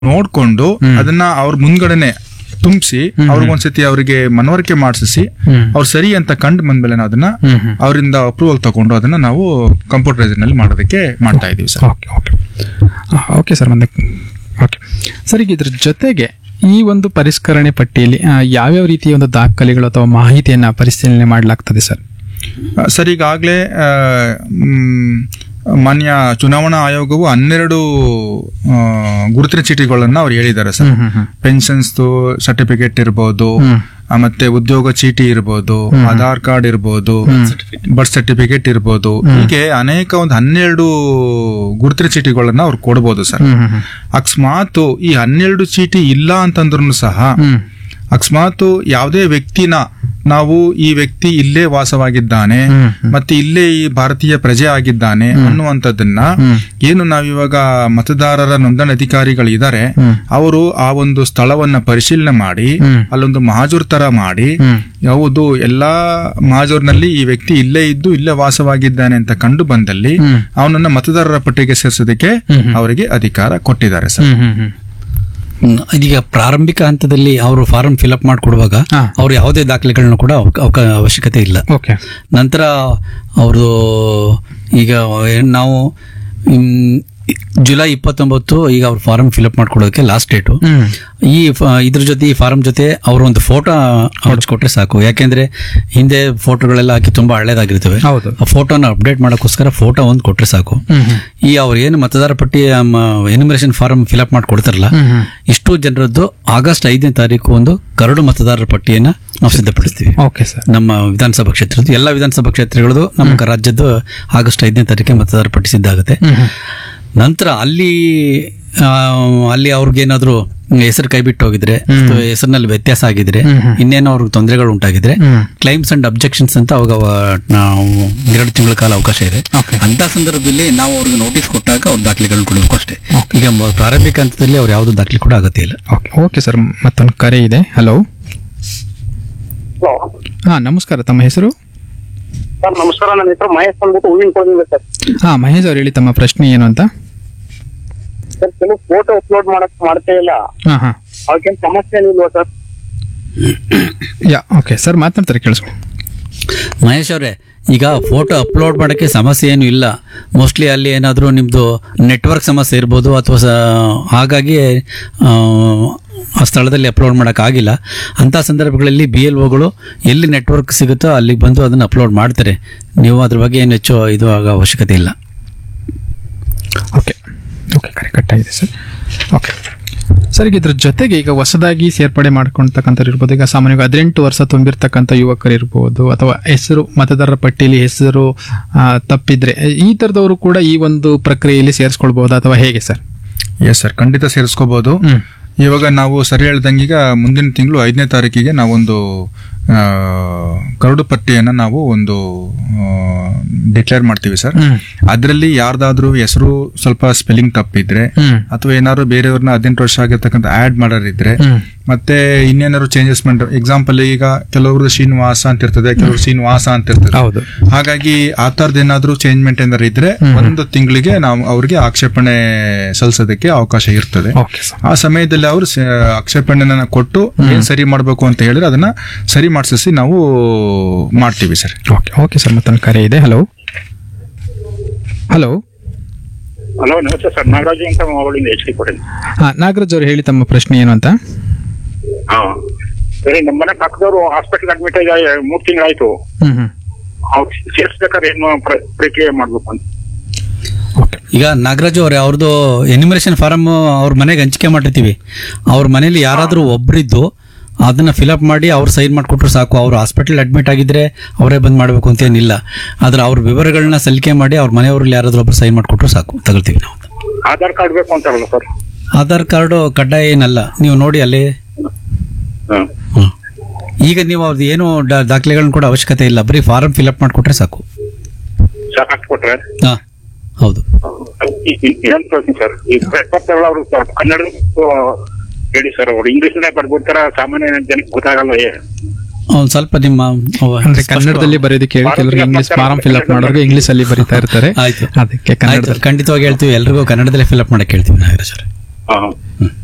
ನೋಡ್ಕೊಂಡು ಅದನ್ನ ಅವ್ರ ಮುಂದ್ಗಡೆನೆ ತುಂಬಿಸಿ ಅವ್ರಿಗೊಂದ್ಸತಿ ಅವರಿಗೆ ಮನವರಿಕೆ ಮಾಡಿಸಿ ಹ್ಮ್. ಅವ್ರು ಸರಿ ಅಂತ ಕಂಡು ಬಂದ್ಮೇಲೆ ನಾವು ಅದನ್ನ ಹ್ಮ್ ಹ್ಮ್ ಅವರಿಂದ ಅಪ್ರೂವಲ್ ತಗೊಂಡು ಅದನ್ನ ನಾವು ಕಂಪ್ಯೂಟರೈಸ್ ನಲ್ಲಿ ಮಾಡೋದಕ್ಕೆ ಮಾಡ್ತಾ ಇದೀವಿ sir okay okay okay sir ಮುಂದೆ ಓಕೆ ಸರ್ ಈಗ ಇದ್ರ ಜೊತೆಗೆ ಈ ಒಂದು ಪರಿಷ್ಕರಣೆ ಪಟ್ಟಿಯಲ್ಲಿ ಆ, ಯಾವ್ಯಾವ ರೀತಿಯ ಒಂದು ದಾಖಲೆಗಳು ಅಥವಾ ಮಾಹಿತಿಯನ್ನ ಪರಿಶೀಲನೆ ಮಾಡಲಾಗ್ತದೆ ಸರ್ ಆ, ಸರ್ ಈಗಾಗಲೇ ಆ, ಮ್, ಮಾನ್ಯ ಚುನಾವಣಾ ಆಯೋಗವು ಹನ್ನೆರಡು ಆ, ಗುರುತಿನ ಚೀಟಿಗಳನ್ನ ಅವ್ರು ಹೇಳಿದ್ದಾರೆ ಸರ್ ಹ್ಮ್, ಹ್ಮ್. ಪೆನ್ಷನ್ಸ್ ಸರ್ಟಿಫಿಕೇಟ್ ಇರ್ಬೋದು ಹ್ಮ್. ಆ, ಮತ್ತೆ ಉದ್ಯೋಗ ಚೀಟಿ ಇರ್ಬೋದು ಆಧಾರ್ ಕಾರ್ಡ್ ಇರ್ಬೋದು ಬರ್ತ್ ಸರ್ಟಿಫಿಕೇಟ್ ಇರ್ಬೋದು ಹೀಗೆ ಅನೇಕ ಒಂದು ಹನ್ನೆರಡು ಗುರುತಿನ ಚೀಟಿಗಳನ್ನ ಅವ್ರು ಕೊಡ್ಬೋದು ಸರ್ ಹ್ಮ್ ಹ್ಮ್ ಹ್ಮ್. ಅಕಸ್ಮಾತ್ ಈ ಹನ್ನೆರಡು ಚೀಟಿ ಇಲ್ಲ ಅಂತಂದ್ರೂ ಸಹ ಹ್ಮ್ ಅಕಸ್ಮಾತ್ ಯಾವುದೇ ವ್ಯಕ್ತಿನ ನಾವು ಈ ವ್ಯಕ್ತಿ ಇಲ್ಲೇ ವಾಸವಾಗಿದ್ದಾನೆ ಹ್ಮ್, ಮತ್ತೆ ಇಲ್ಲೇ ಈ ಭಾರತೀಯ ಪ್ರಜೆ ಆಗಿದ್ದಾನೆ ಅನ್ನುವಂಥದ್ದನ್ನ ಹ್ಮ್. ಏನು ನಾವಿವಾಗ ಮತದಾರರ ನೋಂದಣಿ ಅಧಿಕಾರಿಗಳಿದ್ದಾರೆ ಹ್ಮ್. ಅವರು ಆ ಒಂದು ಸ್ಥಳವನ್ನ ಪರಿಶೀಲನೆ ಮಾಡಿ ಹ್ಮ್. ಅಲ್ಲೊಂದು ಮಹಾಜೂರ್ ತರ ಮಾಡಿ ಹ್ಮ್. ಯಾವುದು ಎಲ್ಲಾ ಮಹಾಜೂರ್ನಲ್ಲಿ ಈ ವ್ಯಕ್ತಿ ಇಲ್ಲೇ ಇದ್ದು ಇಲ್ಲೇ ವಾಸವಾಗಿದ್ದಾನೆ ಅಂತ ಕಂಡು ಬಂದಲ್ಲಿ ಹ್ಮ್. ಅವನನ್ನ ಮತದಾರರ ಪಟ್ಟಿಗೆ ಸೇರಿಸೋದಕ್ಕೆ ಹ್ಮ್, ಹ್ಮ್. ಅವರಿಗೆ ಅಧಿಕಾರ ಕೊಟ್ಟಿದ್ದಾರೆ ಸರ್ ಹ್ಮ್ ಹ್ಮ್ ಹ್ಮ್ ಹ್ಮ್. ಇದೀಗ ಪ್ರಾರಂಭಿಕ ಹಂತದಲ್ಲಿ ಅವರು ಫಾರಂ ಫಿಲ್ಅಪ್ ಮಾಡಿಕೊಡುವಾಗ ಹಾ. ಅವ್ರು ಯಾವುದೇ ದಾಖಲೆಗಳನ್ನ ಕೂಡ ಅವಕ- ಅವಕ- ಅವಶ್ಯಕತೆ ಇಲ್ಲ ಓಕೆ ನಂತರ ಅವ್ರದ್ದು ಈಗ ಏನ್ ನಾವು ಹ್ಮ್, ಜುಲೈ ಇಪ್ಪತ್ತೊಂಬತ್ತು ಈಗ ಅವ್ರ ಫಾರಂ ಫಿಲ್ಅಪ್ ಮಾಡ್ಕೊಡೋದಕ್ಕೆ ಲಾಸ್ಟ್ ಡೇಟು ಹ್ಮ್ ಈ ಫ- ಇದ್ರ ಜೊತೆ ಈ ಫಾರಂ ಜೊತೆ ಅವ್ರ ಒಂದು ಫೋಟೋ ಹೊಡ್ಸ್ಕೊಟ್ರೆ ಸಾಕು ಯಾಕೆಂದ್ರೆ ಹಿಂದೆ ಫೋಟೋಗಳೆಲ್ಲ ಹಾಕಿ ತುಂಬಾ ಹಳೇದಾಗಿರ್ತವೆ ಹೌದು ಆ ಫೋಟೋನ ಅಪ್ಡೇಟ್ ಮಾಡೋಕ್ಕೋಸ್ಕರ ಫೋಟೋ ಒಂದು ಕೊಟ್ರೆ ಸಾಕು ಹ್ಮ್ ಹ್ಮ್ ಈ ಅವ್ರು ಏನು ಮತದಾರ ಪಟ್ಟಿ ಎನಿಮಿನೇಷನ್ ಫಾರಂ ಫಿಲ್ಅಪ್ ಮಾಡಿ ಕೊಡ್ತಾರಲ್ಲ ಹ್ಮ್ ಹ್ಮ್ ಇಷ್ಟು ಜನರದ್ದು ಆಗಸ್ಟ್ ಐದನೇ ತಾರೀಕು ಒಂದು ಕರಡು ಮತದಾರರ ಪಟ್ಟಿಯನ್ನ ನಾವು ಸಿದ್ಧಪಡಿಸ್ತೀವಿ ಓಕೆ ಸರ್ ನಮ್ಮ ವಿಧಾನಸಭಾ ಕ್ಷೇತ್ರದ್ದು ಎಲ್ಲ ವಿಧಾನಸಭಾ ಕ್ಷೇತ್ರಗಳದ್ದು ನಮ್ಮ ರಾಜ್ಯದ್ದು ಆಗಸ್ಟ್ ಐದನೇ ತಾರೀಕಿಗೆ ಮತದಾರ ಪಟ್ಟಿ ಸಿದ್ಧ ಆಗುತ್ತೆ ಹ್ಮ್ ಹ್ಮ್ ನಂತರ ಅಲ್ಲಿ ಆ, ಅಲ್ಲಿ ಅವ್ರಿಗೇನಾದ್ರು ಹೆಸರು ಕೈ ಬಿಟ್ಟು ಹೋಗಿದ್ರೆ ಅಥವಾ ಹೆಸರಿನಲ್ಲಿ ವ್ಯತ್ಯಾಸ ಆಗಿದ್ರೆ ಹ್ಮ್ ಹ್ಮ್. ಇನ್ನೇನೋ ಅವ್ರಿಗೆ ತೊಂದರೆಗಳು ಉಂಟಾಗಿದ್ರೆ ಹ್ಮ್ ಕ್ಲೈಮ್ಸ್ ಅಂಡ್ ಅಬ್ಜೆಕ್ಷನ್ಸ್ ಅಂತ ಅವಾಗ ಅವ- ನಾವು ಎರಡು ತಿಂಗಳ ಕಾಲ ಅವಕಾಶ ಇದೆ Okay. ಅಂತ ಸಂದರ್ಭದಲ್ಲಿ ನಾವು ಅವ್ರಿಗೆ ನೋಟಿಸ್ ಕೊಟ್ಟಾಗ ಅವ್ರ ದಾಖಲೆಗಳನ್ನ ಕೊಡಬೇಕು ಅಷ್ಟೇ ಈಗ ಮ- ಪ್ರಾರಂಭಿಕ ಹಂತದಲ್ಲಿ ಅವ್ರು ಯಾವ್ದು ದಾಖಲೆ ಕೂಡ ಅಗತ್ಯ ಇಲ್ಲ ಓಕೆ ಓಕೆ ಸರ್ ಮತ್ತೊಂದು ಕರೆ ಇದೆ ಹಲೋ ಹಲೋ ಹಾ ನಮಸ್ಕಾರ ತಮ್ಮ ಹೆಸರು ಸರ್ ನಮಸ್ಕಾರ ನನ್ನ ಹೆಸರು ಮಹೇಶ್ ಅಂದ್ಬಿಟ್ಟು ಹೂವಿನ ಕೊಡಿಂದ ಸರ್ ಹಾ ಮಹೇಶ್ ಅವ್ರು ಹೇಳಿ ತಮ್ಮ ಪ್ರಶ್ನೆ ಏನು ಅಂತ ಸರ್ ಕೆಲವು ಫೋಟೋ ಅಪ್ಲೋಡ್ ಮಾಡಕ್ ಮಾಡ್ತಾ ಇಲ್ಲ ಹಾ ಹಾ ಅವಕ್ಕೇನು ಸಮಸ್ಯೆ ಏನಿಲ್ವಾ ಸರ್ ಯಾ ಓಕೆ ಸರ್ ಮಾತನಾಡ್ತಾರೆ ಕೇಳಿಸ್ಕೊ ಮಹೇಶ್ ಅವರೇ ಈಗ ಫೋಟೋ ಅಪ್ಲೋಡ್ ಮಾಡೋಕ್ಕೆ ಸಮಸ್ಯೆ ಏನು ಇಲ್ಲ ಮೋಸ್ಟ್ಲಿ ಅಲ್ಲಿ ಏನಾದರೂ ನಿಮ್ಮದು ನೆಟ್ವರ್ಕ್ ಸಮಸ್ಯೆ ಇರ್ಬೋದು ಅಥವಾ ಸ ಹಾಗಾಗಿ ಆ, ಆ ಸ್ಥಳದಲ್ಲಿ ಅಪ್ಲೋಡ್ ಮಾಡೋಕ್ಕಾಗಿಲ್ಲ ಅಂಥ ಸಂದರ್ಭಗಳಲ್ಲಿ ಬಿ ಎಲ್ ಒಗಳು ಎಲ್ಲಿ ನೆಟ್ವರ್ಕ್ ಸಿಗುತ್ತೋ ಅಲ್ಲಿಗೆ ಬಂದು ಅದನ್ನು ಅಪ್ಲೋಡ್ ಮಾಡ್ತಾರೆ ನೀವು ಅದ್ರ ಬಗ್ಗೆ ಏನು ಹೆಚ್ಚು ಇದು ಆಗೋ ಅವಶ್ಯಕತೆ ಇಲ್ಲ ಓಕೆ ಓಕೆ ಕರೆ ಕಟ್ಟಾಗಿದೆ ಸರ್ ಓಕೆ ಸರ್ ಈಗ ಇದ್ರ ಜೊತೆಗೆ ಈಗ ಹೊಸದಾಗಿ ಸೇರ್ಪಡೆ ಮಾಡ್ಕೊಳ್ತಕ್ಕಂಥ ಇರ್ಬೋದು ಈಗ ಸಾಮಾನ್ಯವಾಗಿ ಹದಿನೆಂಟು ವರ್ಷ ತುಂಬಿರ್ತಕ್ಕಂಥ ಯುವಕರು ಇರ್ಬೋದು ಅಥವಾ ಹೆಸರು ಮತದಾರರ ಪಟ್ಟಿಯಲ್ಲಿ ಹೆಸರು ಆ, ತಪ್ಪಿದ್ರೆ ಈ ಥರದವರು ಕೂಡ ಈ ಒಂದು ಪ್ರಕ್ರಿಯೆಯಲ್ಲಿ ಸೇರಿಸ್ಕೊಳ್ಬಹುದಾ ಅಥವಾ ಹೇಗೆ ಸರ್ ಎಸ್ ಸರ್ ಖಂಡಿತ ಸೇರಿಸ್ಕೋಬಹುದು ಹ್ಮ್ ಇವಾಗ ನಾವು ಸರಿ ಹೇಳ್ದಂಗೆ ಈಗ ಮುಂದಿನ ತಿಂಗಳು ಐದನೇ ತಾರೀಕಿಗೆ ನಾವೊಂದು ಆ, ಕರಡು ಪಟ್ಟಿಯನ್ನ ನಾವು ಒಂದು ಡಿಕ್ಲೇರ್ ಮಾಡ್ತೀವಿ ಸರ್ ಹ್ಮ್ ಅದರಲ್ಲಿ ಯಾರ್ದಾದ್ರೂ ಹೆಸರು ಸ್ವಲ್ಪ ಸ್ಪೆಲ್ಲಿಂಗ್ ತಪ್ಪಿದ್ರೆ ಹ್ಮ್ ಅಥವಾ ಏನಾದ್ರು ಬೇರೆಯವ್ರನ್ನ ಹದಿನೆಂಟು ವರ್ಷ ಆಗಿರ್ತಕ್ಕಂಥ ಆಡ್ ಮಾಡೋರಿದ್ರೆ ಹ್ಮ್ ಮತ್ತೆ ಇನ್ನೇನಾದ್ರು ಚೇಂಜಸ್ ಮಾಡ ಎಕ್ಸಾಂಪಲ್ ಈಗ ಕೆಲವ್ರದ್ದು ಶ್ರೀನಿವಾಸ ಅಂತ ಇರ್ತದೆ ಕೆಲವರು ಶ್ರೀನಿವಾಸ ಅಂತ ಇರ್ತದೆ ಹೌದು ಹಾಗಾಗಿ ಆ ತರದ್ ಏನಾದ್ರು ಚೇಂಜ್ಮೆಂಟ್ ಏನಾದ್ರು ಇದ್ರೆ ಒಂದು ತಿಂಗಳಿಗೆ ನಾವು ಅವ್ರಿಗೆ ಆಕ್ಷೇಪಣೆ ಸಲ್ಲಿಸೋದಕ್ಕೆ ಅವಕಾಶ ಇರ್ತದೆ ಓಕೆ ಸರ್ ಆ ಸಮಯದಲ್ಲಿ ಅವರು ಸ- ಆಕ್ಷೇಪಣೆನ ಕೊಟ್ಟು ಏನ್ ಸರಿ ಮಾಡಬೇಕು ಅಂತ ಹೇಳಿದ್ರೆ ಅದನ್ನ ಸರಿ ಮಾಡಿಸಿ ನಾವು ಮಾಡ್ತೀವಿ ಸರ್ ಓಕೆ ಓಕೆ ಸರ್ ಮತ್ತೊಂದು ಕರೆ ಇದೆ ಹಲೋ ಹಲೋ ಹಲೋ ನಮಸ್ತೆ ಸರ್ ನಾಗರಾಜು ಅಂತ ಅವಳಿಂದ ಎಚ್ ಡಿ ಕೊಡಿ ಹಾ ನಾಗರಾಜ್ ಅವರು ಹೇಳಿ ತಮ್ಮ ಪ್ರಶ್ನೆ ಏನು ಅಂತ ಹಾ ಸರಿ ನಮ್ಮ ಮನೆ ಪಕ್ಕದವರು ಹಾಸ್ಪಿಟಲ್ ಅಡ್ಮಿಟ್ ಆಗಿ ಮೂರ್ ತಿಂಗಳಾಯ್ತು ಹ್ಮ್ ಹ್ಮ್ ಅವ್ರು ಸೇರ್ಸ್ಬೇಕಾದ್ರೆ ಏನು ಪ್ರ- ಪ್ರಕ್ರಿಯೆ ಮಾಡ್ಬೇಕು ಅಂತ ಓಕೆ ಈಗ ನಾಗರಾಜು ಅವರೇ ಅವ್ರದ್ದು ಎನಿಮಿನೇಷನ್ ಫಾರಮ್ ಅವ್ರ ಮನೆಗೆ ಹಂಚಿಕೆ ಮಾಡಿರ್ತೀವಿ ಅವ್ರ ಮನೇಲಿ ಯಾರಾದರೂ ಒಬ್ರಿದ್ದು ಅದನ್ನ ಫಿಲಪ್ ಮಾಡಿ ಅವ್ರು ಸೈನ್ ಮಾಡಿಕೊಟ್ರು ಸಾಕು ಅವ್ರು ಹಾಸ್ಪಿಟಲ್ ಅಡ್ಮಿಟ್ ಆಗಿದ್ರೆ ಅವರೇ ಬಂದ್ ಮಾಡಬೇಕು ಅಂತ ಏನಿಲ್ಲ ಆದ್ರೆ ಅವ್ರ ವಿವರಗಳನ್ನ ಸಲ್ಲಿಕೆ ಮಾಡಿ ಅವ್ರ ಮನೆಯವ್ರಲ್ಲಿ ಯಾರಾದ್ರೂ ಒಬ್ರು ಸೈನ್ ಮಾಡಿಕೊಟ್ರು ಸಾಕು ತಗೊಳ್ತೀವಿ ನಾವು ಆಧಾರ್ ಕಾರ್ಡ್ ಬೇಕು ಅಂತಾರಲ್ಲ ಸರ್ ಆಧಾರ್ ಕಾರ್ಡು ಕಡ್ಡಾಯ ಏನಲ್ಲ ನೀವು ನೋಡಿ ಅಲ್ಲಿ ಹ್ಮ್ ಹ್ಮ್. ಈಗ ನೀವು ಅವ್ರದ್ದು ಏನು ಡಾ- ದಾಖಲೆಗಳನ್ನ ಕೂಡ ಅವಶ್ಯಕತೆ ಇಲ್ಲ ಬರೀ ಫಾರಂ ಫಿಲಪ್ ಮಾಡಿಕೊಟ್ರೆ ಸಾಕು ಸರ್ ಹಾಕ್ಕೊಟ್ರೆ ಹಾ ಹೌದು ಏನ್ ಕೇಳ್ತೀನಿ ಸರ್ ಈ ಪೇಪರ್ಗಳು ಅವರು ಕನ್ನಡ ಹೇಳಿ ಸರ್ ಅವ್ರು ಇಂಗ್ಲಿಷ್ನೇ ಬರ್ಬಿಡ್ತಾರ ಸಾಮಾನ್ಯ ಜನಕ್ಕೆ ಗೊತ್ತಾಗಲ್ಲ ಏ ಒಂದ್ ಸ್ವಲ್ಪ ನಿಮ್ಮ ಅವ- ಅಂದ್ರೆ ಸ್ಪಷ್ಟ- ಕನ್ನಡದಲ್ಲಿ ಬರೆಯೋದಕ್ಕೆ ಹೇಳಿ ಕೆಲವರಿಗೆ ಇಂಗ್ಲಿಷ್ ಫಾರಂ ಫಿಲ್ಅಪ್ ಮಾಡೋರಿಗೆ ಇಂಗ್ಲಿಷ್ ಅಲ್ಲಿ ಬರೀತಾ ಇರ್ತಾರೆ ಆಯ್ತು ಅದಕ್ಕೆ ಆಯ್ತು ಕನ್ನಡದಲ್ಲಿ ಖಂಡಿತವಾಗಿ ಹೇಳ್ತೀವಿ ಎಲ್ರಿಗೂ ಕನ್ನಡದಲ್ಲೇ ಫಿಲಪ್ ಮಾಡಕ್ಕೆ ಹೇಳ್ತೀವಿ ನಾಗರಾಜ್ ಅವರೇ ಹಾ ಹ್ಮ್